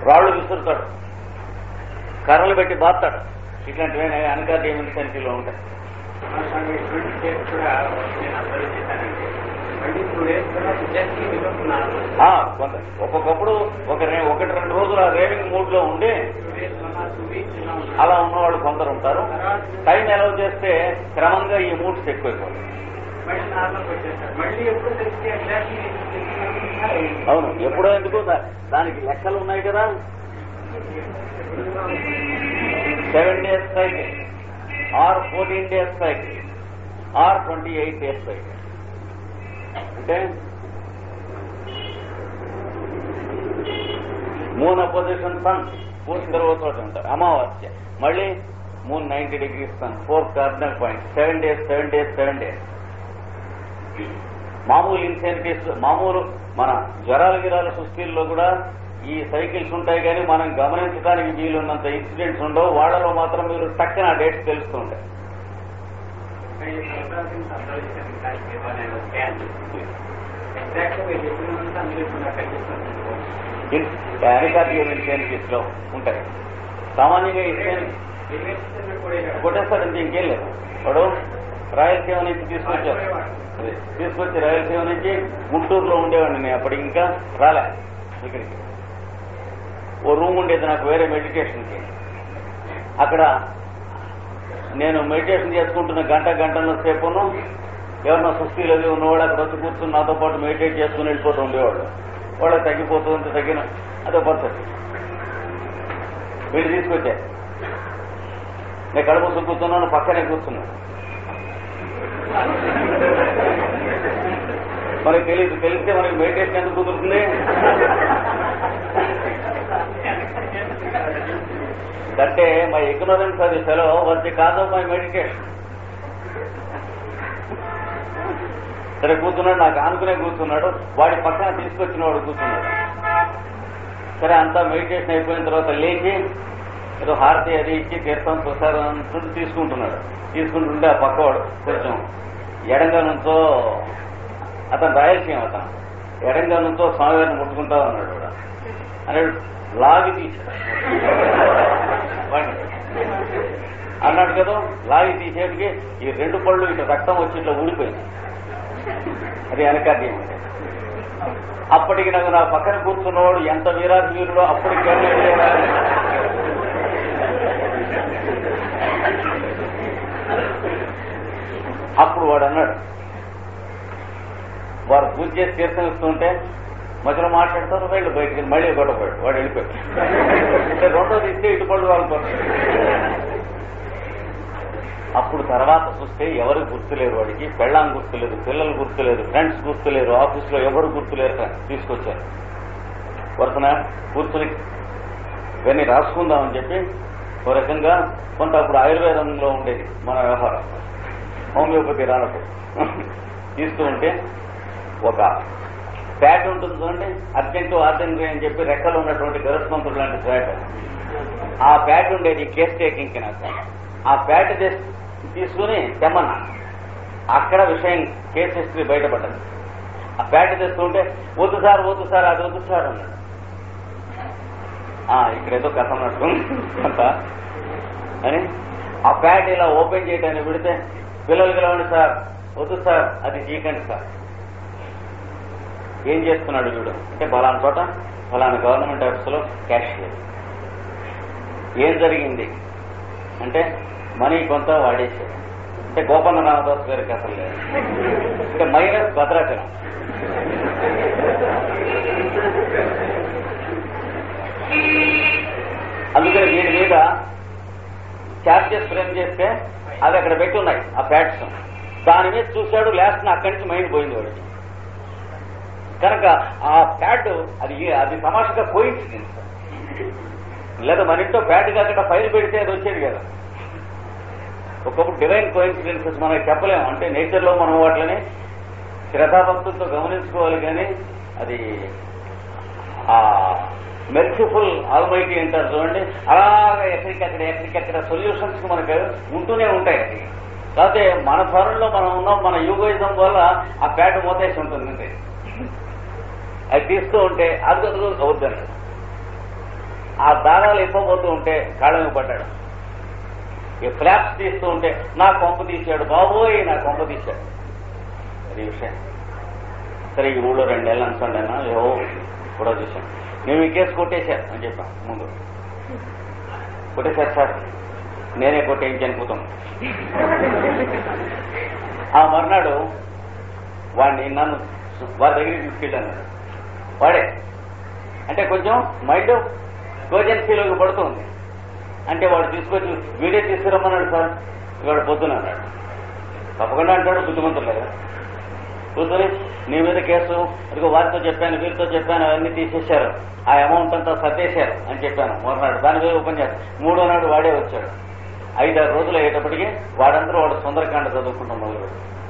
రాళ్ళు విసురుతాడు కర్రలు పెట్టి బాస్తాడు ఇట్లాంటివి అనకార్యమైన సంఖ్యలో ఉంటాయి స్వామి ట్వంటీ డేస్ కూడా నేను అబ్జర్వ్ చేశానండి ట్వంటీ టూ డేస్ తర్వాత జస్ట్ నిలుపుతున్నాను ఆ, కొంత ఒక్కొక్కప్పుడు ఒక రే- ఒకటి రెండు రోజులు ఆ రేవింగ్ మూడ్ లో ఉండి టూ డేస్ వల్ల టూ వీక్స్ ఇలా ఉంది అలా ఉన్నవాళ్ళు కొందరు ఉంటారు టైం అలౌ చేస్తే క్రమంగా ఈ మూడ్స్ ఎక్కువైపోతాయి మళ్ళీ నార్మల్కి వచ్చేసారు మళ్ళీ ఎప్పుడు తెలిస్తే ఎగ్జాక్ట్లీ అవును ఎప్పుడో ఎందుకు దా- దానికి లెక్కలు ఉన్నాయి కదా seven days cycle or fourteen days cycle or twenty eight days cycle అంటే మూన్ అపోజిషన్ సన్ పూర్తి చోట ఉంటారు అమావాస్య మళ్ళీ moon ninety degrees sun four cardinal point seven days seven days seven days మామూలు ఇన్సెంటివ్స్ మామూలు మన జ్వరాల గిరాల సుస్థిల్లో కూడా ఈ సైకిల్స్ ఉంటాయి కానీ మనం గమనించడానికి వీలున్నంత ఇన్సిడెంట్స్ ఉండవు వాళ్ళలో మాత్రం మీరు టక్కన ఆ డేట్స్ తెలుస్తుంటాయి ఐదు సంవత్సరాల నుంచి అబ్జర్వ్ చేశాను కాశీ దేవాలయంలో స్కాన్ ఎగ్జాక్ట్గా మీరు చెప్పినంత అందులో ఇప్పుడు నాకు కనిపిస్తుంది అనికార్యం ఇన్సెంటివ్స్ లో ఉంటాయి సామాన్యంగా ఇన్సెంటివ్ ఇన్వెస్టిగేషన్ కూడా ఇక్కడ కొట్టేస్తాడు ఇంక ఇంకేం లేదు వాడు రాయలసీమ నుంచి తీసుకొచ్చారు అదే, తీసుకొచ్చి రాయలసీమ నుంచి గుంటూరులో ఉండేవాడిని నేను అప్పటికి ఇంకా రాలే ఇక్కడికి ఓ రూమ్ ఉండేది నాకు వేరే మెడిటేషన్కి అక్కడ నేను మెడిటేషన్ చేసుకుంటున్న గంట గంటల సేపును ఎవరన్నా సుస్థిలు అది ఉన్నవాడు అక్కడ వచ్చి కూర్చుని నాతో పాటు మెడిటేట్ చేసుకుని వెళ్ళిపోతూ ఉండేవాడు వాళ్ళకి తగ్గిపోతూ ఉంటే తగ్గిన అదే పద్ధతి వీళ్ళు తీసుకొచ్చారు నేను కడుపు కూర్చున్నాను పక్కనే కూర్చున్నాను మనకి తెలియదు తెలిస్తే మనకి మెడిటేషన్ ఎందుకు కుదురుతుంది అంటే మై ఇగ్నోరెన్స్ అది fellow was the cause of my meditation సరే కూర్చున్నాడు నాకు ఆనుకునే కూర్చున్నాడు వాడి పక్కన తీసుకొచ్చిన వాడు కూర్చున్నాడు సరే అంతా మెడిటేషన్ అయిపోయిన తర్వాత లేచి ఏదో హారతి అది ఇచ్చి తీర్థం ప్రసాదం అంతా తీసుకుంటున్నాడు తీసుకుంటుంటే ఆ పక్కవాడు కొంచెం ఎడంగా నుంచో అతను రాయలసీమ అతను ఎడంగా నుంచో స్వామివారిని ముట్టుకుంటా ఉన్నాడు వాడు. అన్నాడు లాగి తీసాడు వాడిని. అన్నాడు కదా లాగి తీసేటికి ఈ రెండు పళ్ళు ఇట్లా రక్తం వచ్చి ఇట్లా ఊడిపోయింది అది వెనకార్యం అంటే అప్పటికి నాకు నా పక్కన కూర్చున్నవాడు ఎంత వీరాధి వీరుడో అప్పటికి గర్వం అప్పుడు వాడు అన్నాడు వారు పూజ చేసి తీర్థం ఇస్తుంటే మధ్యలో మాట్లాడతారు వీళ్ళు బయటికి వెళ్ళి మళ్ళీ గొడవపోయాడు వాడు వెళ్ళిపోయాడు అంటే రెండోది ఇస్తే ఇటు పళ్ళు వాళ్ళు అప్పుడు తర్వాత చూస్తే ఎవరు గుర్తులేరు వాడికి పెళ్ళాం గుర్తులేదు పిల్లలు గుర్తులేదు ఫ్రెండ్స్ గుర్తులేరు ఆఫీస్లో ఎవరు గుర్తులేరు కదా తీసుకొచ్చారు వరుసన కూర్చుని ఇవన్నీ రాసుకుందామని చెప్పి ఒక రకంగా కొంత అప్పుడు ఆయుర్వేదంలో ఉండేది మన వ్యవహారం హోమియోపతి రానప్పుడు తీస్తూ ఉంటే ఒక ప్యాట్ ఉంటుంది చూడండి అర్జెంటు ఆర్డనరీ అని చెప్పి రెక్కలు ఉన్నటువంటి గరుత్మంతుడు లాంటి ప్యాట్ ఆ ప్యాట్ ఉండేది కేస్ టేకింగ్ కి నాకు ఆ ప్యాట్ తెస్- తీసుకుని తెమ్మన్నా అక్కడ విషయం కేసు హిస్టరీ బయటపడ్డది ఆ ప్యాట్ తెస్తుంటే వద్దు సార్ వద్దు సార్ అది వద్దు సార్ అన్నాడు ఆ, ఇక్కడ ఏదో కథ ఉన్నట్టు అంత అని ఆ ప్యాడ్ ఇలా ఓపెన్ చేయడానికి పెడితే పిల్లలు గెలవండి సార్ వద్దు సార్ అది చీకండి సార్ ఏం చేస్తున్నాడు వీడు అంటే ఫలానా చోట ఫలానా గవర్నమెంట్ ఆఫీసులో క్యాషియర్ ఏం జరిగింది అంటే మనీ కొంత వాడేశారు అంటే గోపన్న రామదాస్ గారికి అసలు లేదు అంటే మైనస్ భద్రాచలం అందుకని వీడి మీద చార్జెస్ ఫ్రేమ్ చేస్తే అవి అక్కడ పెట్టి ఉన్నాయి ఆ ప్యాడ్స్ దాని మీద చూశాడు లాస్ట్ అక్కడి నుంచి మైండ్ పోయింది వాడికి కనుక ఆ ప్యాడ్ అది అది తమాషగా కోయిన్సిడెన్స్ లేదా మన ఇంట్లో ప్యాడ్ కాకుండా ఫైల్ పెడితే అది వచ్చేది కదా ఒకప్పుడు డివైన్ కోయిన్సిడెన్సెస్ మనకి చెప్పలేము అంటే నేచర్లో మనం వాటిని శ్రద్ధాభక్తులతో గమనించుకోవాలి కానీ అది ఆ మెర్సిఫుల్ ఆల్మైటీ అంటారు చూడండి అలాగా ఎక్కడికక్కడ ఎక్కడికక్కడ సొల్యూషన్స్ మనకు ఉంటూనే ఉంటాయి అది కాకపోతే మన ధోరణిలో మనం ఉన్నాం మన యూగోయిజం వల్ల ఆ ప్యాడ్ మోతేసి ఉంటుంది అంతే అది తీస్తూ ఉంటే అది వద్దన్నాడు ఆ దారాలు ఇవ్వబోతూ ఉంటే కాళ్ళ మీద పడ్డాడు ఈ ఫ్లాప్స్ తీస్తూ ఉంటే నా కొంప తీశాడు బాబోయ్ నా కొంప తీశాడు అది విషయం సరే ఈ ఊళ్ళో రెండేళ్ళు అనుకోండి అన్న ఏవో కూడా చూశాం మేము ఈ కేసు కొట్టేశారు అని చెప్పాం ముందు కొట్టేశారు సార్ నేనే కొట్టేయించి అనుకుంటాం ఆ మర్నాడు వాడిని నన్ను వారి దగ్గరికి తీసుకెళ్ళాను వాడే అంటే కొంచెం మైండ్ కోజెన్సీలోకి పడుతుంది అంటే వాడు తీసుకొచ్చి వీడియో తీసుకురమ్మన్నాడు సార్ ఇవాడు పొద్దున అన్నాడు తప్పకుండా అంటాడు బుద్ధిమంతులు కదా కూర్చొని నీ మీద కేసు ఇదిగో వారితో చెప్పాను వీరితో చెప్పాను అవన్నీ తీసేశారు ఆ అమౌంట్ అంతా సర్దేశారు అని చెప్పాను మొన్ననాడు దాని మీద ఉపన్యాసం మూడో నాడు వాడే వచ్చాడు ఐదారు రోజులు అయ్యేటప్పటికి వాడందరూ వాడు సుందరకాండ చదువుకుంటాం మొదలు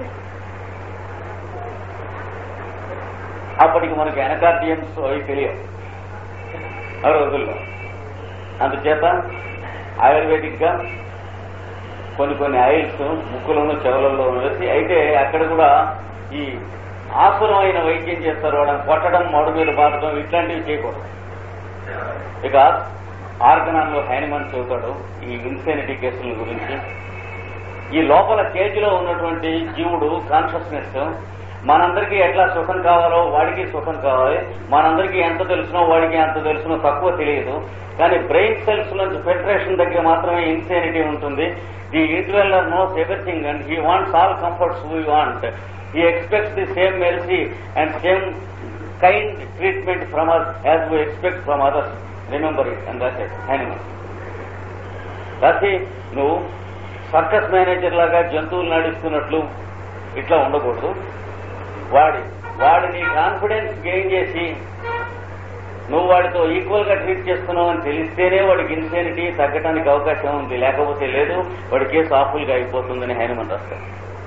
అప్పటికి మనకి ఎనకార్డియన్స్ అవి తెలియవు ఆ రోజుల్లో అందుచేత ఆయుర్వేదిక్ గా కొన్ని కొన్ని ఆయిల్స్ ముక్కులను చెవులలో వేసి అయితే అక్కడ కూడా ఈ ఆసురమైన వైద్యం చేస్తారు వాళ్ళని కొట్టడం మడు మీద బాధడం ఇట్లాంటివి చేయకూడదు ఇక ఆర్గనాన్లో హైనమన్ చెబుతాడు ఈ ఇన్సెనిటీ కేసుల గురించి ఈ లోపల కేజీలో ఉన్నటువంటి జీవుడు కాన్షియస్నెస్ మనందరికీ ఎట్లా సుఖం కావాలో వాడికి సుఖం కావాలి మనందరికీ ఎంత తెలుసునో వాడికి ఎంత తెలుసునో తక్కువ తెలియదు కానీ బ్రెయిన్ సెల్స్ నుంచి ఫెడరేషన్ దగ్గర మాత్రమే ఇన్సెనిటీ ఉంటుంది the individual knows everything and he wants all comforts we want he expects the same mercy and same kind treatment from us as we expect from others remember it and that animal రాసి నువ్వు circus manager లాగా జంతువులు నడుస్తున్నట్లు ఇట్లా ఉండకూడదు వాడి వాడిని confidence gain చేసి నువ్వు వాడితో ఈక్వల్ గా ట్రీట్ చేస్తున్నావు అని తెలిస్తేనే వాడికి ఇన్సెనిటీ తగ్గడానికి అవకాశం ఉంది లేకపోతే లేదు వాడి కేసు ఆఫుల్ గా అయిపోతుందని హైనమన్ రాస్తారు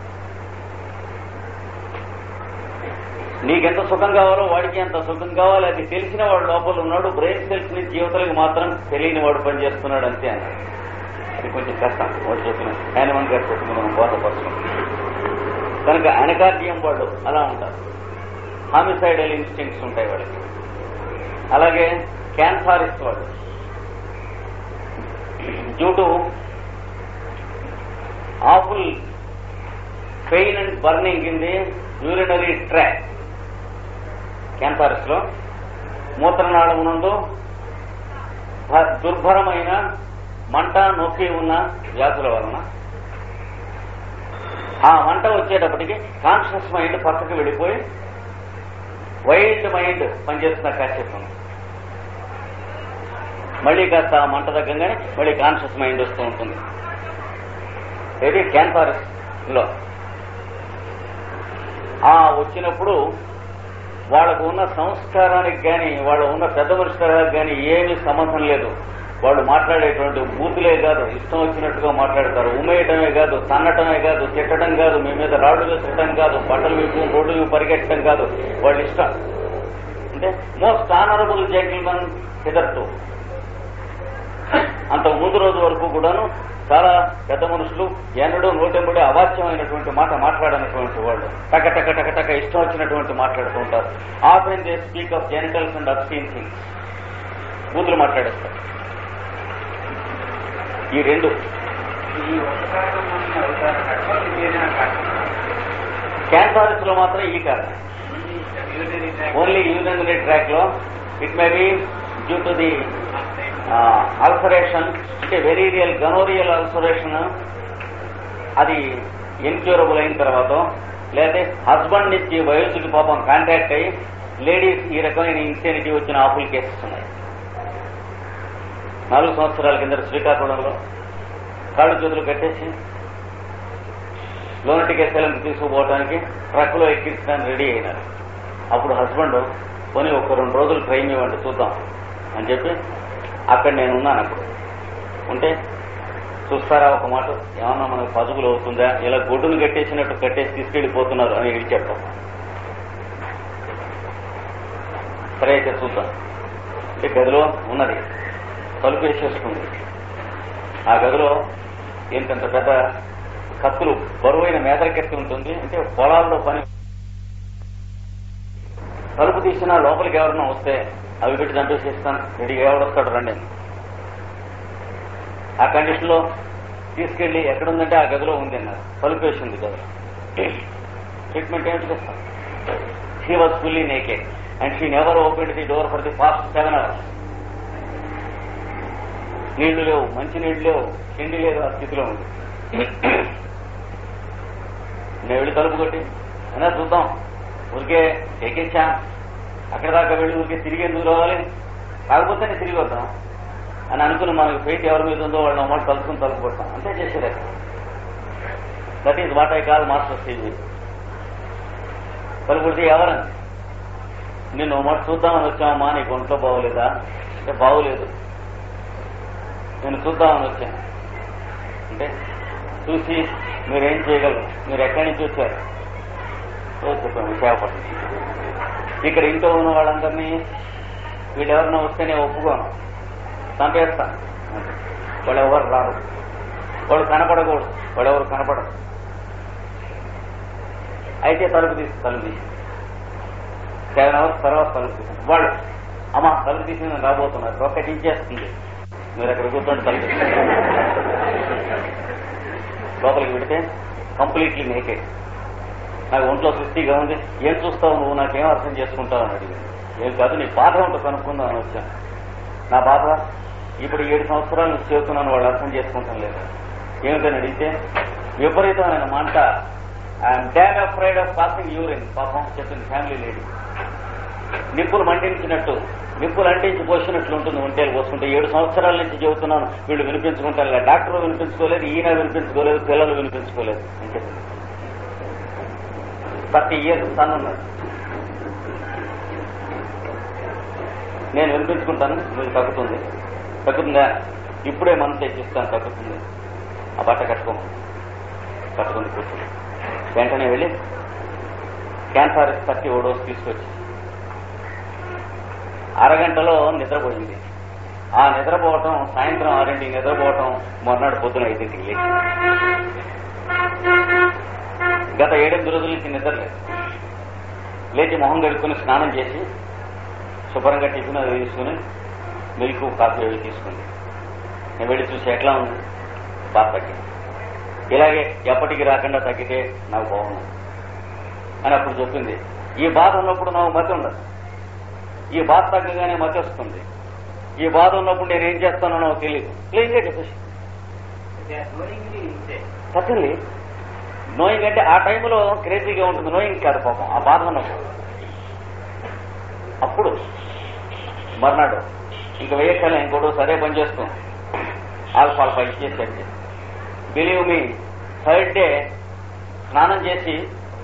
నీకెంత సుఖం కావాలో వాడికి ఎంత సుఖం కావాలి అది తెలిసిన వాడు లోపల ఉన్నాడు బ్రెయిన్ సెల్స్ ని జీవితాలకు మాత్రం తెలియని వాడు పనిచేస్తున్నాడు అంతే అన్నాడు అది కొంచెం కష్టం వాడు చెప్పిన హైనమన్ గారు చెప్పిన మనం బోధపరచడం కనుక అనకార్డియం వాళ్ళు అలా ఉంటారు హామిసైడల్ ఇన్స్టింక్ట్స్ ఉంటాయి వాళ్ళకి అలాగే క్యాన్సారిస్ట్ వాళ్ళు due to awful pain and burning in the urinary tract cantharis లో మూత్రనాళం నందు భ- దుర్భరమైన మంట నొప్పి ఉన్న వ్యాధుల వలన ఆ మంట వచ్చేటప్పటికి కాన్షియస్ మైండ్ పక్కకి వెళ్ళిపోయి వైల్డ్ మైండ్ పనిచేస్తున్న కాసేపు మళ్ళీ కాస్త ఆ మంట తగ్గంగానే మళ్ళీ కాన్షియస్ మైండ్ వస్తూ ఉంటుంది ఇది క్యాన్సర్ లో ఆ వచ్చినప్పుడు వాళ్ళకు ఉన్న సంస్కారానికి కానీ వాళ్ళు ఉన్న పెద్ద మనుషులకు కానీ ఏమీ సంబంధం లేదు వాళ్ళు మాట్లాడేటువంటి బూతులే కాదు ఇష్టం వచ్చినట్టుగా మాట్లాడతారు ఉమ్మేయటమే కాదు తన్నటమే కాదు తిట్టడం కాదు మీ మీద రాడు విసరటం కాదు బట్టలు విప్పు రోడ్డు విప్పు పరిగెట్టడం కాదు వాళ్ళ ఇష్టం అంటే మోస్ట్ ఆనరబుల్ జెంటిల్మన్ హిదర్టు అంత ముందు రోజు వరకు కూడాను చాలా పెద్ద మనుషులు ఎన్నడూ నోటెంబడి అవాచ్యమైనటువంటి మాట మాట్లాడనటువంటి వాళ్ళు టక టక టక టక ఇష్టం వచ్చినటువంటి మాట్లాడుతూ ఉంటారు often they speak of genitals and obscene things బూతులు మాట్లాడేస్తారు ఈ రెండు ఈ ఉపకారం అని అవుతారు కట్ట ఇది ఏదైనా కట్ట క్యాన్సార్స్ లో మాత్రం ఈ కారణం ఓన్లీ యూరినరీ ట్రాక్ లో it may be due to the ulceration అంటే వెరీరియల్ గనోరియల్ అల్సరేషన్ అది ఇన్క్యూరబుల్ అయిన తర్వాత లేకపోతే హస్బెండ్ నుంచి వయసుకి పాపం కాంటాక్ట్ అయ్యి లేడీస్ ఈ రకమైన ఇన్సెనిటీ వచ్చిన ఆఫుల్ కేసెస్ ఉన్నాయి నాలుగు సంవత్సరాల కింద శ్రీకాకుళంలో కాళ్ళు చేతులు కట్టేసి లోనటికి సెలంకి తీసుకుపోవడానికి ట్రక్లో ఎక్కించడానికి రెడీ అయినారు అప్పుడు హస్బెండ్ కొని ఒక రెండు రోజులు ట్రైన్ ఇవ్వండి చూద్దాం అని చెప్పి అక్కడ నేను ఉన్నాను అప్పుడు ఉంటే చూస్తారా ఒక మాట ఏమన్నా మనకు పసుపులు అవుతుందా ఇలా గొడ్డును కట్టేసినట్టు కట్టేసి తీసుకెళ్లిపోతున్నారు అని ఇది చెప్తాం సరే అయితే చూద్దాం అంటే గదిలో ఉన్నది తలుపు వేసేసుకుంది ఆ గదిలో ఏంటంత పెద్ద కత్తులు బరువైన మేదల కత్తి ఉంటుంది అంటే పొలాల్లో పని తలుపు తీసినా లోపలికి ఎవరన్నా వస్తే అవి పెట్టి చంపేసేస్తాను రెడీగా ఎవడొస్తాడు రండి అని. ఆ కండిషన్ లో తీసుకెళ్లి ఎక్కడుందంటే ఆ గదిలో ఉంది అన్నారు తలుపు వేసి ఉంది గదిలో ట్రీట్మెంట్ ఏమిటి చేస్తాం she was fully naked and she never open the door for the fast seven hours నీళ్లు లేవు మంచి నీళ్లు లేవు తిండి లేదు ఆ స్థితిలో ఉంది నేను వెళ్ళి తలుపు కొట్టి అయినా చూద్దాం ఊరికే ఎక్కించా అక్కడ దాకా వెళ్ళి ఊరికే తిరిగి ఎందుకు రావాలి కాకపోతే నేను తిరిగి వద్దాం అని అనుకుని మనకి ఫెయిట్ ఎవరి మీద ఉందో వాళ్ళని అమౌంట్ కలుసుకుని తలుపు కొట్టాం అంతే చేసేది that is what I call master stage తలుపు కొడితే ఎవరని నేను మాట చూద్దామని వచ్చామమ్మా నీకు ఒంట్లో బాగోలేదా అంటే బాగోలేదు నేను చూద్దామని వచ్చాను అంటే చూసి మీరేం చేయగలరు మీరు ఎక్కడి నుంచి వచ్చారు ఓ చెప్పాను విశాఖపట్నం ఇక్కడ ఇంట్లో ఉన్న వాళ్ళందరినీ వీళ్ళెవరన్నా వస్తే నేను ఒప్పుకోను చంపేస్తాను వాళ్ళు ఎవరు రారు వాళ్ళు కనపడకూడదు వాళ్ళు ఎవరు కనపడరు అయితే తలుపు తీసి తలుపు తీసి సెవెన్ అవర్స్ తర్వాత తలుపు తీసి వాళ్ళు అమ్మ తలుపు తీసి నేను రాబోతున్నారు ఒక్కటి ఇచ్చేస్తుంది మీరు అక్కడ కూర్చోండి తలుపు తీసి. లోపలికి పెడితే కంప్లీట్లీ నేకెడ్ నాకు ఒంట్లో సృష్టిగా ఉంది ఏం చూస్తావు నువ్వు నాకేం అర్థం చేసుకుంటావు అని అడిగింది ఏం కాదు నీ బాధ ఉంటే కనుక్కుందాం అని వచ్చాను నా బాధ ఇప్పుడు ఏడు సంవత్సరాలు నుంచి చేస్తున్నాను వాళ్ళు అర్థం చేసుకుంటాం లేదు ఏమిటని అడిగితే విపరీతమైన మంట I'm damn afraid of passing urine పాపం చెప్పింది ఫ్యామిలీ లేడీ నిప్పులు మండించినట్టు నిప్పులు అంటించి పోసినట్లు ఉంటుంది ఒంటేలు పోసుకుంటే ఏడు సంవత్సరాల నుంచి చెబుతున్నాను వీళ్ళు వినిపించుకుంటారు ఇలా డాక్టర్ వినిపించుకోలేదు ఈయన వినిపించుకోలేదు పిల్లలు వినిపించుకోలేదు అంటే థర్టీ ఇయర్స్ సన్ ఉన్నాడు నేను వినిపించుకుంటాను మీకు తగ్గుతుంది తగ్గుతుందా ఇప్పుడే మనసు తెచ్చిస్తాను తగ్గుతుంది ఆ బట్ట కట్టుకో కట్టుకుంది కూర్చుంది వెంటనే వెళ్ళి క్యాన్సర్ థర్టీ ఓడోస్ తీసుకొచ్చి అరగంటలో నిద్రపోయింది ఆ నిద్రపోవటం సాయంత్రం ఆరింటికి నిద్రపోవటం మొన్నటి పొద్దున ఐదింటికి లేచి గత ఏడెనిమిది రోజుల నుంచి నిద్రలేదు లేచి మొహం కడుక్కుని స్నానం చేసి శుభ్రంగా టిఫిన్ అది తీసుకుని మిల్క్ కాఫీ అవి తీసుకుంది నేను వెళ్ళి చూసి ఎట్లా ఉంది బాధ తగ్గింది ఇలాగే ఎప్పటికి రాకుండా తగ్గితే నాకు బాగుంది అని అప్పుడు చెప్పింది ఈ బాధ ఉన్నప్పుడు నాకు మతి ఉండదు ఈ బాధ తగ్గగానే మతి వస్తుంది ఈ బాధ ఉన్నప్పుడు నేను ఏం చేస్తానో నాకు తెలియదు క్లీన్గా చెప్పేసి They are knowingly insane. సత్యంలీ నోయింగ్ అంటే ఆ టైంలో క్రేజీగా ఉంటుంది నోయింగ్ కాదు పాపం ఆ బాధ ఉన్నప్పుడు అప్పుడు మర్నాడు ఇంక వేయక్కల ఇంకోటి సరే పని చేస్తాం ఆల్ఫాల్ ఫైవ్ చేసేది బిలీవ్ మీ థర్డ్ డే స్నానం చేసి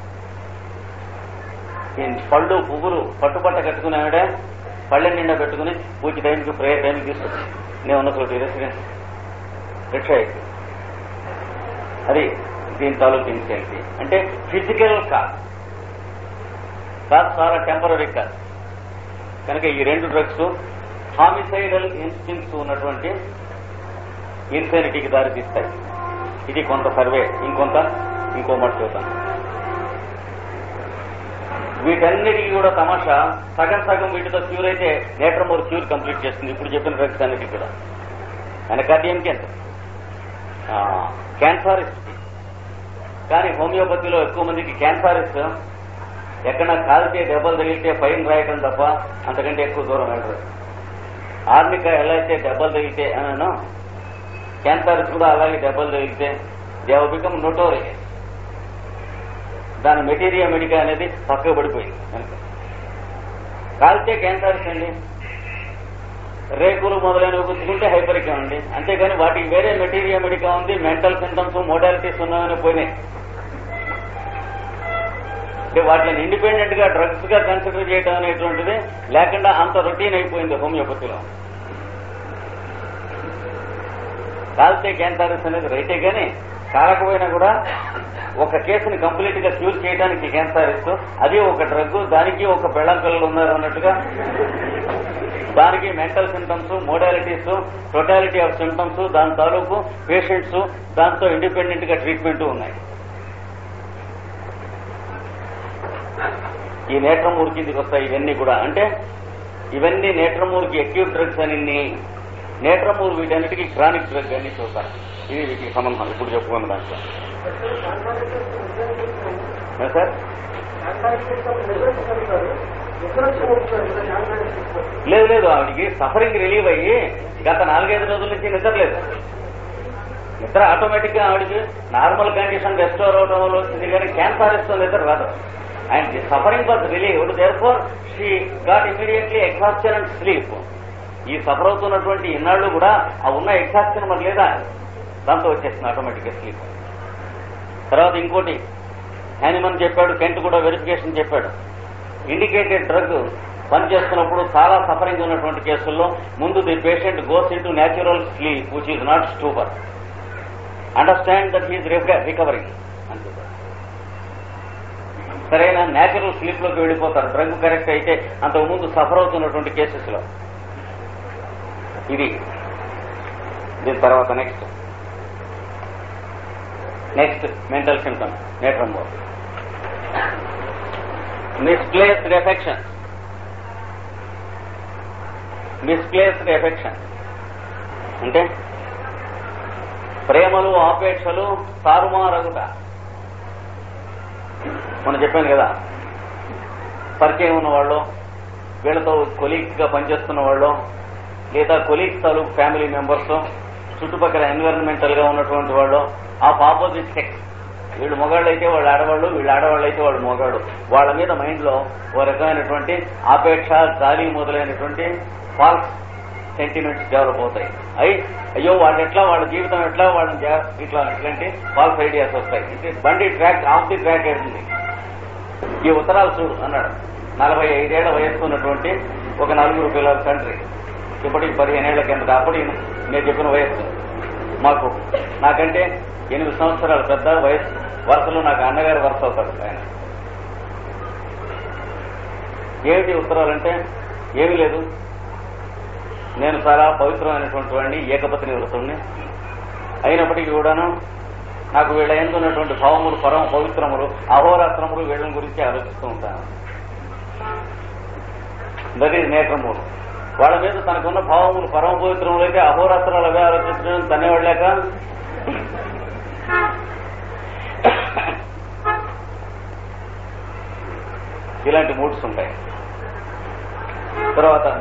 ఈ పళ్ళు పువ్వులు పట్టుబట్ట కట్టుకుని ఆవిడ పళ్ళ నిండా పెట్టుకుని పూజ టైంకి ప్రేయర్ టైంకి తీసుకొచ్చి నేను ఉన్న చోటు రెసిడెన్స్ రిక్షా ఎక్కి అది దీని తాలూకు ఇన్సెంటి అంటే ఫిజికల్ కాదు కాదు చాలా టెంపరీ కాదు కనుక ఈ రెండు డ్రగ్స్ హామిసైడల్ ఇన్స్టింగ్స్ ఉన్నటువంటి ఇన్సెనిటీకి దారితీస్తాయి ఇది కొంత సర్వే ఇంకొంత ఇంకో మాట చూద్దాం వీటన్నిటికీ కూడా తమాషా సగం సగం వీటితో క్యూర్ అయితే నేట్రమోర్ క్యూర్ కంప్లీట్ చేస్తుంది ఇప్పుడు చెప్పిన డ్రగ్స్ అన్నిటికీ కూడా వెనకాద్యంకి ఎంత క్యాన్సరిస్ట్ కానీ హోమియోపతిలో ఎక్కువ మందికి క్యాన్సరిస్ట్ ఎక్కడ కాలితే దెబ్బలు తగిలితే ఫైన్ రాయటం తప్ప అంతకంటే ఎక్కువ దూరం వెళ్ళరు ఆర్మిక ఎలా అయితే దెబ్బలు తగిలితే అన్నాను క్యాన్సరిస్ట్ కూడా అలాగే దెబ్బలు తగిలితే దేవ బికమ్ నోటోరీ దాని మెటీరియా మెడికా అనేది పక్కకు పడిపోయింది కనుక కాలితే క్యాన్సర్స్ అండి రేకులు మొదలైనవి గుర్తుకుంటే హైపరికా ఉంది అంతేగాని వాటికి వేరే మెటీరియా మెడికా ఉంది మెంటల్ సింటమ్స్ మోడాలిటీస్ ఉన్నాయని పోయినాయి అంటే వాటిని ఇండిపెండెంట్ గా డ్రగ్స్ గా కన్సిడర్ చేయడం అనేటువంటిది లేకుండా అంత రొటీన్ అయిపోయింది హోమియోపతిలో కాల్తే క్యాన్సర్స్ అనేది రైటే కానీ కాలకపోయినా కూడా ఒక కేసుని కంప్లీట్ గా క్యూర్ చేయడానికి క్యాన్సర్ అది ఒక డ్రగ్ దానికి ఒక బెళ్ళం పిల్లలు ఉన్నారు అన్నట్టుగా దానికి mental symptoms modalities totality of symptoms దాని తాలూకు పేషెంట్స్ దాంతో ఇండిపెండెంట్ గా ట్రీట్మెంట్ ఉన్నాయి ఈ నేత్రం కిందికి వస్తాయి ఇవన్నీ కూడా అంటే ఇవన్నీ నేట్రమూర్కి అక్యూట్ డ్రగ్స్ అని నేట్రమూర్ వీటన్నిటికీ క్రానిక్ డ్రగ్ అని చూస్తారు ఇది వీటికి సంబంధం ఇప్పుడు చెప్పుకున్న దాంట్లో ఏ సార్ లేదు లేదు ఆవిడికి సఫరింగ్ రిలీవ్ అయ్యి గత నాలుగైదు రోజుల నుంచి నిద్రలేదు నిద్ర ఆటోమేటిక్ గా ఆవిడకి నార్మల్ కండిషన్ రెస్టోర్ అవడం వల్ల వచ్చింది కానీ క్యాన్సర్ ఇస్తూ నిద్ర రాదు and the suffering was relieved therefore she got immediately exhaustion and sleep ఈ సఫర్ అవుతున్నటువంటి ఇన్నాళ్ళు కూడా ఆ ఉన్న ఎగ్జాస్షన్ మరి లేదా దాంతో వచ్చేస్తుంది ఆటోమేటిక్ గా స్లీప్ తర్వాత ఇంకోటి హ్యానిమన్ చెప్పాడు కెంట్ కూడా వెరిఫికేషన్ చెప్పాడు ఇండికేటెడ్ డ్రగ్ పనిచేస్తున్నప్పుడు చాలా సఫరింగ్ ఉన్నటువంటి కేసుల్లో ముందు the patient goes into natural sleep which is not stupor understand that he's recovering అంతే సరైన న్యాచురల్ స్లీప్ లోకి వెళ్ళిపోతారు డ్రగ్ కరెక్ట్ అయితే అంతకు ముందు సఫర్ అవుతున్నటువంటి కేసెస్ లో ఇది దీని తర్వాత next next mental symptom natrum misplaced affection misplaced affection అంటే ప్రేమలు ఆపేక్షలు తారుమారగుట మనం చెప్పాను కదా పరిచయం ఉన్నవాళ్ళు వీళ్ళతో కొలీగ్స్ గా పనిచేస్తున్న వాళ్ళు లేదా కొలీగ్స్ తాలూకు ఫ్యామిలీ మెంబర్స్ చుట్టుపక్కల ఎన్విరాన్మెంటల్ గా ఉన్నటువంటి వాళ్ళు ఆఫ్ ఆపోజిట్ సెక్స్ వీళ్ళు మొగాళ్ళు అయితే వాళ్ళు ఆడవాళ్ళు వీళ్ళు ఆడవాళ్ళు అయితే వాళ్ళు మొగాళ్ళు వాళ్ళ మీద మైండ్ లో ఓ రకమైనటువంటి ఆపేక్ష జాలి మొదలైనటువంటి ఫాల్స్ సెంటిమెంట్స్ డెవలప్ అవుతాయి అయి అయ్యో వాళ్ళు ఎట్లా వాళ్ళ జీవితం ఎట్లా వాళ్ళని జా- ఇట్లా ఇట్లాంటి ఫాల్స్ ఐడియాస్ వస్తాయి ఇది బండి ట్రాక్ ఆఫ్ ది ట్రాక్ అవుతుంది ఈ ఉత్తరాలు చూడు అన్నాడు నలభై ఐదేళ్ల వయస్సు ఉన్నటువంటి ఒక నలుగురు పిల్లల తండ్రి ఇప్పటికి పదిహేనేళ్ల కిందట అప్పుడు ఈయన నేను చెప్పిన వయస్సు మాకు నాకంటే ఎనిమిది సంవత్సరాల పెద్ద వయస్సు వరుసలో నాకు అన్నగారి వరుస అవుతాడు ఆయన ఏమిటి ఉత్తరాలంటే ఏమీ లేదు నేను చాలా పవిత్రమైనటువంటి వాడిని ఏకపత్ని వృతుడిని అయినప్పటికీ కూడాను నాకు వీళ్ళ ఎందు ఉన్నటువంటి భావములు పరమ పవిత్రములు అహోరాత్రములు వీళ్ళని గురించి ఆలోచిస్తూ ఉంటాను దట్ ఈజ్ నేత్రములు వాళ్ళ మీద తనకున్న భావములు పరమ పవిత్రములు అయితే అహోరాత్రాలు అవే ఆలోచించడం తనేవాళ్ళాక ఇలాంటి మూడ్స్ ఉంటాయి తర్వాత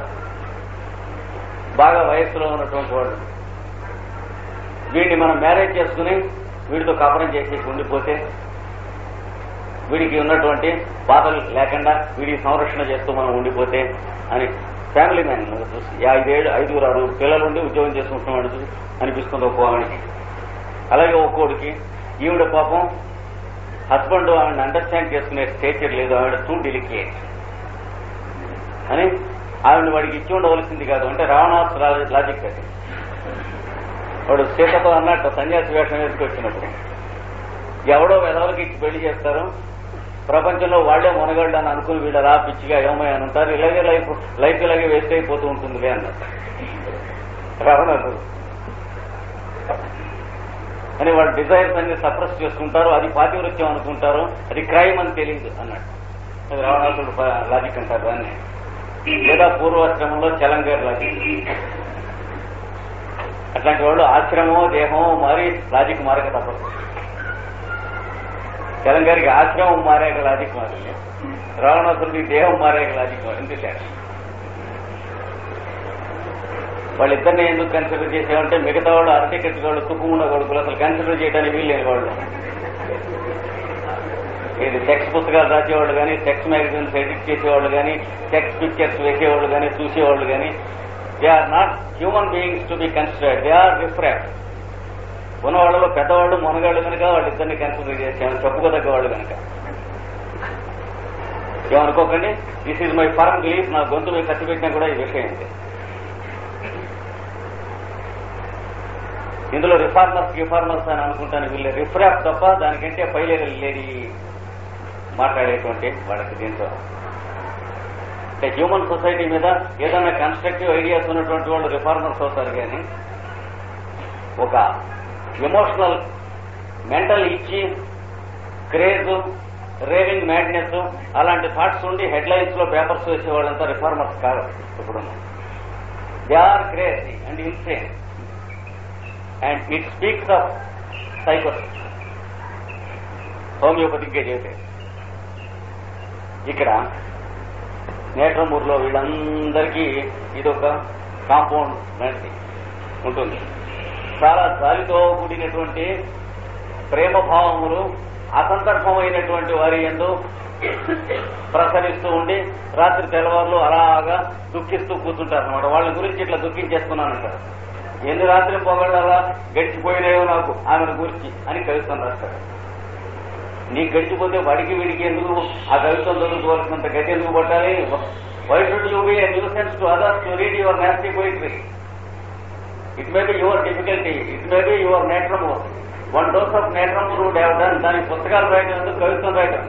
బాగా వయస్సులో ఉన్నటువంటి వాళ్ళు వీడిని మనం మ్యారేజ్ చేసుకుని వీడితో కాపురం చేసేసి ఉండిపోతే వీడికి ఉన్నటువంటి బాధలు లేకుండా వీడికి సంరక్షణ చేస్తూ మనం ఉండిపోతే అని ఫ్యామిలీ మ్యాన్ చూసి ఈ ఐదేళ్ళు ఐదుగురు ఆరుగురు పిల్లలు ఉండి ఉద్యోగం చేసుకుంటున్నాడు చూసి అనిపిస్తుంది ఒక్కోవానికి అలాగే ఒక్కోడికి ఈవిడ పాపం హస్బెండ్ ఆవిడని అండర్స్టాండ్ చేసుకునే స్టేచర్ లేదు ఆవిడ టూ డెలికేట్ అని ఆవిడని వాడికి ఇచ్చి ఉండవలసింది కాదు అంటే రావణాస్ లాజిక్ అది వాడు సీతతో అన్నట్టు సన్యాసి వేషం వేసుకొచ్చినప్పుడు ఎవడో వెదవలకి ఇచ్చి పెళ్లి చేస్తారు ప్రపంచంలో వాళ్లే మునగాళ్ళు అని అనుకుని వీళ్ళ రా పిచ్చిగా ఏమై అని ఉంటారు ఇలాగే లైఫ్ లైఫ్ ఇలాగే వేస్ట్ అయిపోతూ ఉంటుంది అన్నట్టు రావణాసు అని వాళ్ళ డిజైర్స్ అన్ని సప్రెస్ చేసుకుంటారు అది పాతివృత్యం అనుకుంటారు అది క్రైమ్ అని తెలియదు అన్నట్టు అది రావణాసుడు లాజిక్ అంటారు దాన్ని లేదా పూర్వాశ్రమంలో చలంగారి లాజిక్ అట్లాంటి వాళ్ళు ఆశ్రమమో దేహమో మారి లాజిక్ మారక తప్పదు చలంగారికి ఆశ్రమం మారాక లాజిక్ మారింది రావణాసుడికి దేహం మారాక లాజిక్ మారింది తేడా వాళ్ళిద్దరిని ఎందుకు కన్సిడర్ చేసామంటే మిగతా వాళ్ళు అరటి కట్టి వాళ్ళు తుక్కుమున్న కొడుకులు అసలు కన్సిడర్ చేయడానికి వీల్లేని వాళ్ళు ఇది సెక్స్ పుస్తకాలు రాసేవాళ్ళు కానీ సెక్స్ మ్యాగజైన్స్ ఎడిట్ చేసేవాళ్ళు కానీ సెక్స్ పిక్చర్స్ వేసేవాళ్ళు కానీ చూసేవాళ్ళు కానీ they are not human beings to be considered they are refract ఉన్న వాళ్ళలో పెద్దవాళ్ళు మునగాళ్ళు కనుక వాళ్ళిద్దరిని కన్సిడర్ చేసాము చెప్పుకోదగ్గ వాళ్ళు కనుక ఏమనుకోకండి this is my firm belief నా గొంతు మీద కత్తి పెట్టినా కూడా ఈ విషయం ఏంటి ఇందులో రిఫార్మర్స్ రిఫార్మర్స్ అని అనుకుంటాను వీళ్ళు రిఫ్రాప్ తప్ప దానికంటే పైలేరు లేడీ మాట్లాడేటువంటి వాళ్ళకి దీంతో అంటే హ్యూమన్ సొసైటీ మీద ఏదైనా కన్స్ట్రక్టివ్ ఐడియాస్ ఉన్నటువంటి వాళ్ళు రిఫార్మర్స్ అవుతారు కానీ ఒక ఎమోషనల్ మెంటల్ ఇచ్చి క్రేజ్ రేవింగ్ మ్యాడ్నెస్ అలాంటి థాట్స్ ఉండి హెడ్లైన్స్ లో పేపర్స్ వేసే వాళ్ళంతా రిఫార్మర్స్ కాదు ఇప్పుడు they are crazy and insane and it speaks of సైకోస్ హోమియోపతికే చేసే ఇక్కడ నేట్రమూరులో వీళ్ళందరికీ ఇదొక కాంపౌండ్ లాంటిది ఉంటుంది చాలా జాలితో కూడినటువంటి ప్రేమ భావములు అసందర్భమైనటువంటి వారి ఎందు ప్రసరిస్తూ ఉండి రాత్రి తెల్లవారులు అలాగా దుఃఖిస్తూ కూర్చుంటారు అనమాట వాళ్ళ గురించి ఇట్లా దుఃఖించేస్తున్నానంటారు ఎన్ని రాత్రి పొగళ్ళు అలా గడిచిపోయినాయో నాకు ఆమెను గురించి అని కవిత్వం రాస్తారు నీకు గడిచిపోతే వాడికి వీడికి ఎందుకు ఆ కవిత్వం చదువుకోవాల్సినంత గతి ఎందుకు పట్టాలి why should you be nuisance to others to read your nasty poetry it may be your difficulty it may be your natrum mur one dose of natrum mur would have done దానికి పుస్తకాలు రాయడం ఎందుకు కవిత్వం రాయడం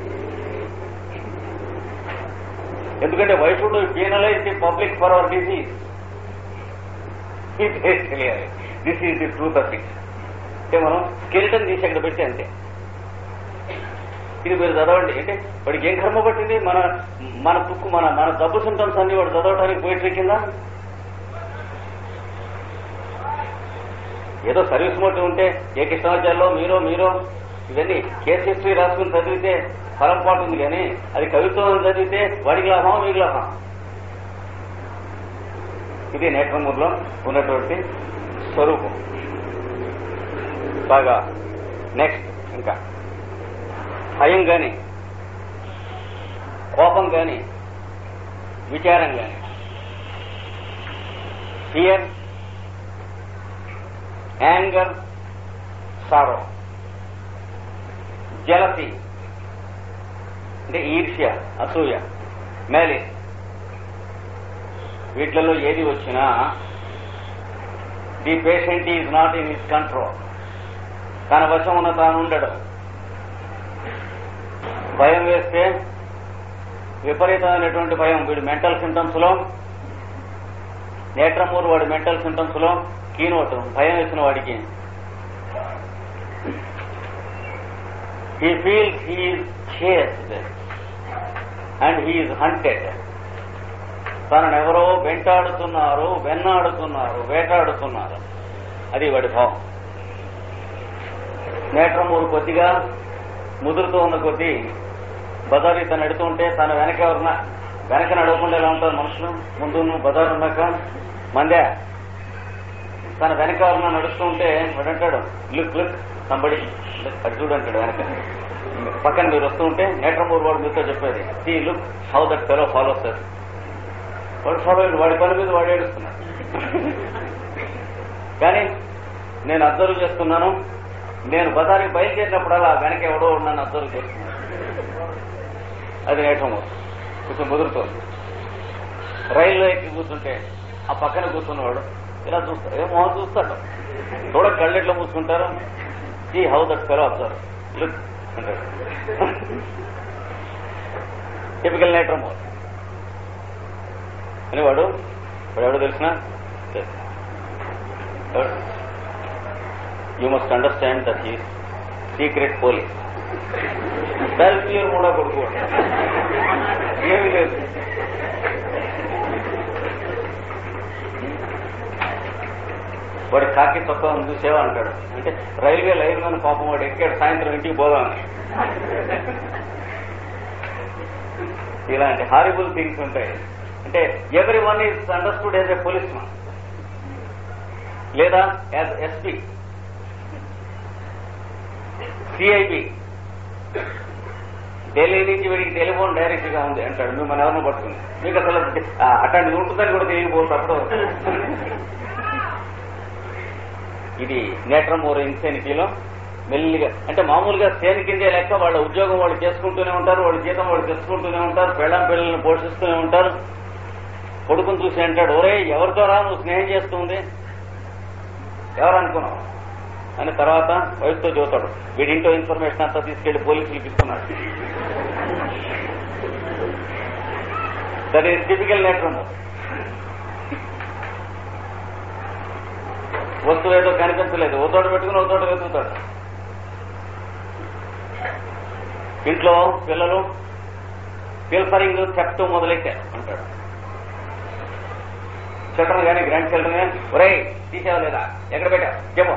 ఎందుకంటే why should penalize the public for our disease తెలియాలి this is the truth of it అంటే మనం స్కెలిటన్ తీసి అక్కడ పెట్టి అంతే ఇది మీరు చదవండి అంటే వాడికి ఏం కర్మ పట్టింది మన మన తుక్కు మన మన జబ్బు సింటమ్స్ అన్ని వాడు చదవటానికి పోయిట్రీ కింద ఏదో సర్వీస్ మోటివ్ ఉంటే ఏ కృష్ణాచార్యలో మీరో మీరో ఇవన్నీ కేస్ హిస్టరీ రాసుకుని చదివితే ఫలం పాటుంది కానీ అది కవిత్వం చదివితే వాడికి లాభం మీకు లాభం ఇది నేత్రమూర్లో ఉన్నటువంటి స్వరూపం బాగా నెక్స్ట్ ఇంకా భయం గాని కోపం గాని విచారం గాని ఫియర్ యాంగర్ సారో జలసి అంటే ఈర్ష్య అసూయ మేలి వీటిలలో ఏది వచ్చినా the patient is not in his control తన వశం ఉన్న తాను ఉండడం భయం వేస్తే విపరీతమైనటువంటి భయం వీడి మెంటల్ సింటమ్స్ లో నేట్రమూరు వాడి మెంటల్ సింటమ్స్ లో కీనోట్ భయం వేసిన వాడికి he feels he's chased and he's hunted తననెవరో వెంటాడుతున్నారు వెన్నాడుతున్నారు వేటాడుతున్నారు అది వాడి భావం నేట్రమూరు కొద్దిగా ముదురుతూ ఉన్న కొద్దీ బజారు తను నడుతుంటే తన వెనక ఎవరన్నా వెనక నడవకుండా ఎలా ఉంటారు మనుషులు ముందు బజారు ఉన్నాక మందే తన వెనక ఎవరన్నా నడుస్తూ ఉంటే వాడు అంటాడు లుక్ లుక్ సంబడి అది చూడంటాడు వెనక పక్కన మీరు వస్తూ ఉంటే నేట్రమూరు వాడు మీతో చెప్పేది see look how that fellow follow sir వాడు ఫాలో వాడి పని మీద వాడు ఏడుస్తున్నాడు కానీ నేను అబ్జర్వ్ చేస్తున్నాను నేను బజార్కి బయలుదేరినప్పుడల్లా వెనక ఎవడో ఉన్నాను అబ్జర్వ్ చేస్తున్నాను అది నేటము కొంచెం ముదురుతోంది రైల్లో ఎక్కి కూర్చుంటే ఆ పక్కన కూర్చున్నవాడు ఇలా చూస్తాడు ఏ మొహం చూస్తాడు చూడ కళ్ళెట్లో మూసుకుంటారు ఈ how that fellow observe look అంటాడు టిపికల్ నేటర్ మోర్ అని వాడు వాడు ఎవడో తెలిసిన you must understand that he secret police self year కూడా కొడుకు ఏమీ లేదు వాడి కాకి తక్కువ చూసేవా అంటాడు అంటే రైల్వే లైన్ మీద పాపం వాడు ఎక్కాడు సాయంత్రం ఇంటికి పోదామని ఇలాంటి హారిబుల్ థింగ్స్ ఉంటాయి అంటే every one is understood as a police man లేదా యాజ్ ఎస్పీ సిఐబి ఢిల్లీ నుంచి వీడికి టెలిఫోన్ డైరెక్ట్ గా ఉంది అంటాడు మిమ్మల్ని ఎవరినో పట్టుకుంది మీకు అసలు ఆ, అట్లాంటిది ఉంటుందని కూడా తెలియకపోతే అప్పుడు ఇది నేట్రమూర్ ఇన్సెనిటీలో మెల్లిగా అంటే మామూలుగా సేని కిందే లెక్క వాళ్ళ ఉద్యోగం వాళ్ళు చేసుకుంటూనే ఉంటారు వాళ్ళ జీతం వాళ్ళు తెచ్చుకుంటూనే ఉంటారు పెళ్ళం పిల్లల్ని పోషిస్తూనే ఉంటారు కొడుకుని చూసి అంటాడు ఒరే ఎవరితో రా నువ్వు స్నేహం చేస్తుంది ఎవరు అనుకున్నావు అని తర్వాత వయసుతో చూతాడు వీడింటో ఇన్ఫర్మేషన్ అంతా తీసుకెళ్లి పోలీసులకు ఇస్తున్నాడు దట్ ఈస్ టిపికల్ నేట్రమ్ వస్తువు ఏదో కనిపించలేదు ఓ తోట పెట్టుకుని ఓ తోట వెతుకుతాడు ఇంట్లో పిల్లలు పిల్ఫరింగ్ చెప్తూ మొదలెట్టారు అంటాడు చిల్డ్రన్ కానీ గ్రాండ్ చిల్డ్రన్ కానీ ఒరే తీసేవా లేదా ఎక్కడ పెట్టా చెప్పు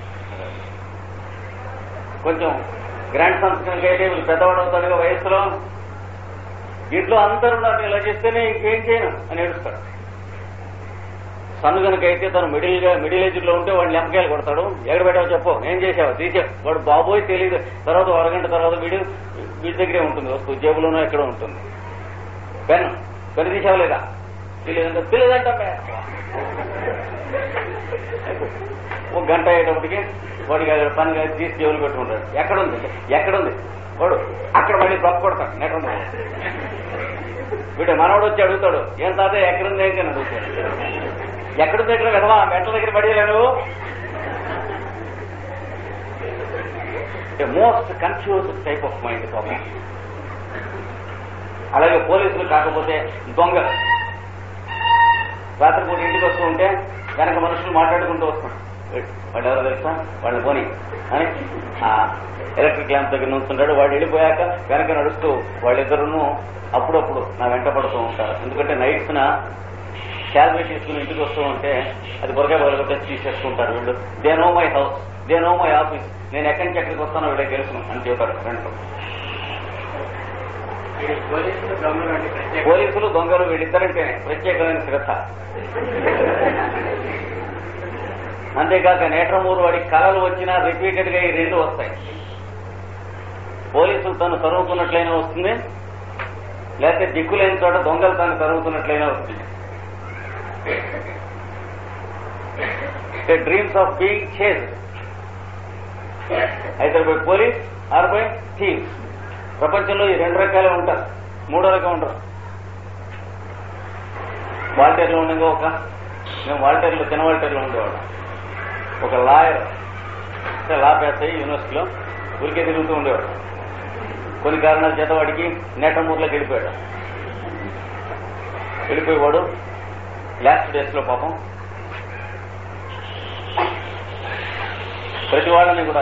కొంచెం గ్రాండ్ సన్స్ కనుక అయితే వీళ్ళు పెద్దవాడు అవుతాడుగా వయస్సులో ఇంట్లో అందరూ నన్ను ఇలా చేస్తేనే ఇంకేం చేయను అని ఏడుస్తాడు సన్ను కనుక అయితే తను మిడిల్ గా మిడిల్ ఏజ్ లో ఉంటే వాడిని లెంపకాయలు కొడతాడు ఎక్కడ పెట్టావు చెప్పు ఏం చేసావు తీసావు వాడు బాబోయ్ తెలియదు తర్వాత ఓ అరగంట తర్వాత వీడు వీడి దగ్గరే ఉంటుంది వస్తువు జేబులోనో ఎక్కడో ఉంటుంది పెన్ పెన్ తీసావు లేదా తెలియదంటే తెలియదంట ఒక గంట అయ్యేటప్పటికి వాడికి అక్కడ పని తీసి జేబులు పెట్టుకుంటాడు ఎక్కడుంది ఎక్కడుంది వాడు అక్కడ మళ్ళీ తప్పు కొడతాడు నెట్ వీడు మనవడు వచ్చి అడుగుతాడు ఏం తాత ఎక్కడుంది ఏంటి అని అడుగుతాడు ఎక్కడుంది ఎక్కడ కదవా మెట్ల దగ్గర పడేలా నువ్వు most confuse type of mind పాపం అలాగే పోలీసులు కాకపోతే దొంగ రాత్రిపూట ఇంటికి వస్తూ ఉంటే వెనక మనుషులు మాట్లాడుకుంటూ వస్తాం వాడు ఎవరో తెలుసా వాళ్ళని పోని అని ఆ ఎలక్ట్రిక్ ల్యాంప్ దగ్గర నుంచుంటాడు వాడు వెళ్ళిపోయాక వెనక నడుస్తూ వాళ్ళిద్దరును అప్పుడప్పుడు నా వెంట పడుతూ ఉంటారు ఎందుకంటే నైట్స్ నా శాలరీ తీసుకుని ఇంటికి వస్తూ ఉంటే అది బొరగా బొరగొట్టే తీసేసుకుంటారు వీళ్ళు they know my house they know my office నేను ఎక్కడి నుంచి ఎక్కడికి వస్తానో వీళ్ళకి తెలుసు అని చెప్పారు ఫ్రెండ్స్ ఈ పోలీసులు దొంగలు అంటే ప్రత్యేక పోలీసులు దొంగలు వీళ్ళిద్దరంటేనే ప్రత్యేకమైన శ్రద్ధ అంతేకాక నేట్రమూరు వాడికి కళలు వచ్చినా రిపీటెడ్ గా ఈ రెండు వస్తాయి పోలీసులు తను తరుగుతున్నట్లయినా వస్తుంది లేకపోతే దిక్కులేని చోట దొంగలు తాను తరుగుతున్నట్లయినా వస్తుంది డ్రీమ్స్ ఆఫ్ బీయింగ్ చేజ్ అయితే by police or by thieves ప్రపంచంలో ఈ రెండు రకాలే ఉంటారు మూడో రకం ఉంటారు వాల్టేర్లో ఉండగా ఒక మేము వాల్టేర్లో చిన్న వాల్టేర్లో ఉండేవాడు ఒక లాయర్ అంటే లా పాస్ అయ్యి యూనివర్సిటీలో ఊరికే తిరుగుతూ ఉండేవాడు కొన్ని కారణాల చేత వాడికి నేటమూరులోకి వెళ్ళిపోయాడు వెళ్ళిపోయేవాడు లాస్ట్ డేస్ లో పాపం ప్రతి వాళ్ళని కూడా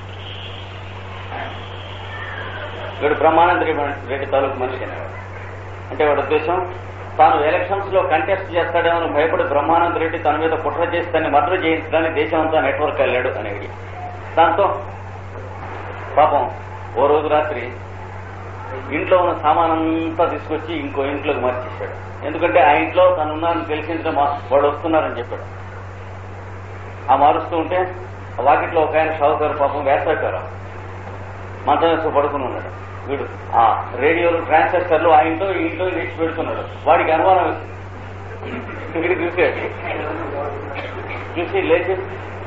వీడు బ్రహ్మానంద రెడ్డి తాలూకు మనిషి అనేవాడు అంటే వాడి ఉద్దేశం తాను ఎలక్షన్స్ లో కంటెస్ట్ చేస్తాడేమో అని భయపడి బ్రహ్మానంద రెడ్డి తన మీద కుట్ర చేసి తన్ని మర్డర్ చేయించడానికి దేశం అంతా నెట్వర్క్ వెళ్ళాడు అనేది దాంతో పాపం ఓ రోజు రాత్రి ఇంట్లో ఉన్న సామానంతా తీసుకొచ్చి ఇంకో ఇంట్లోకి మార్చేశాడు ఎందుకంటే ఆ ఇంట్లో తను ఉన్నారని తెలిసిందే వాడు వస్తున్నారని చెప్పాడు ఆ మారుస్తూ ఉంటే ఆ వాకిట్లో ఒక ఆయన షావుకారు పాపం వేస్తాకారు మంచం వేసుకు పడుకుని ఉన్నాడు వీడు ఆ రేడియోలు ట్రాన్సిస్టర్లు ఆ ఇంట్లో ఈ ఇంట్లో తెచ్చి పెడుతున్నాడు వాడికి అనుమానం వచ్చింది వీడు చూసాడు చూసి లేచి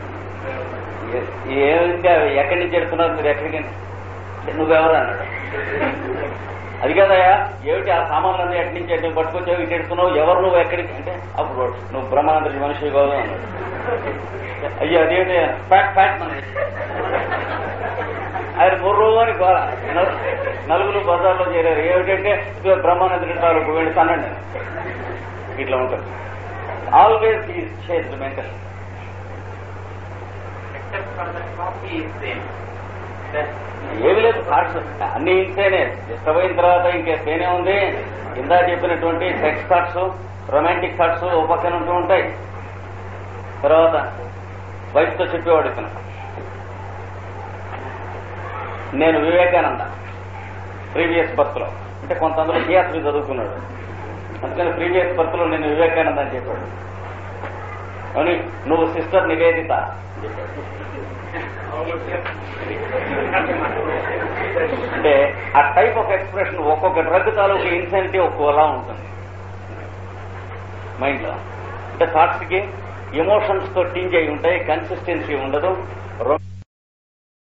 ఏమింటే ఎక్కడి నుంచి ఎడుతున్నారు మీరు ఎక్కడికి నువ్వెవరు అన్నాడు అది కదయా ఏమిటి ఆ సామాన్లన్నీ ఎక్కడి నుంచి ఎక్కడికి పట్టుకొచ్చావు ఇటు ఎడుతున్నావు ఎవరు నువ్వు ఎక్కడికి అంటే అప్పుడు నువ్వు బ్రహ్మానందరి మనిషి కాదు అన్నాడు అయ్యో అదేంటి ఫ్యాట్ ఫ్యాట్ మన ఆయన ముర్రు అని గోల నలు- నలుగురు బజార్లో చేరారు ఏమిటంటే ఇదిగో బ్రహ్మానంద తాలూకు వెళ్ళి తనండి ఇట్లా ఉంటుంది ఆల్వేస్ ఈ chase mental except for the copy is same. That ఏమి లేదు థాట్స్ అన్ని ఇంతేనే ఇష్టమైన తర్వాత ఇంకే తేనే ఉంది ఇందా చెప్పినటువంటి సెక్స్ థాట్స్ రొమాంటిక్ థాట్స్ ఓ పక్కన ఉంటూ ఉంటాయి తర్వాత వయసుతో చెప్పేవాడు ఇతను నేను వివేకానంద ప్రీవియస్ బర్త్ లో అంటే కొంత అందులో థియేటర్ చదువుకున్నాడు అందుకని ప్రీవియస్ బర్త్ లో నేను వివేకానంద అని చెప్పాడు అని నువ్వు సిస్టర్ నివేదిత అని చెప్పాడు అంటే ఆ టైప్ ఆఫ్ ఎక్స్ప్రెషన్ ఒక్కొక్క డ్రగ్ తాలూకు ఇన్సెంటివ్ ఒక్కోలా ఉంటుంది మైండ్ లో అంటే థాట్స్ కి ఎమోషన్స్ తో టీంజ్ అయి ఉంటాయి కన్సిస్టెన్సీ ఉండదు రొ-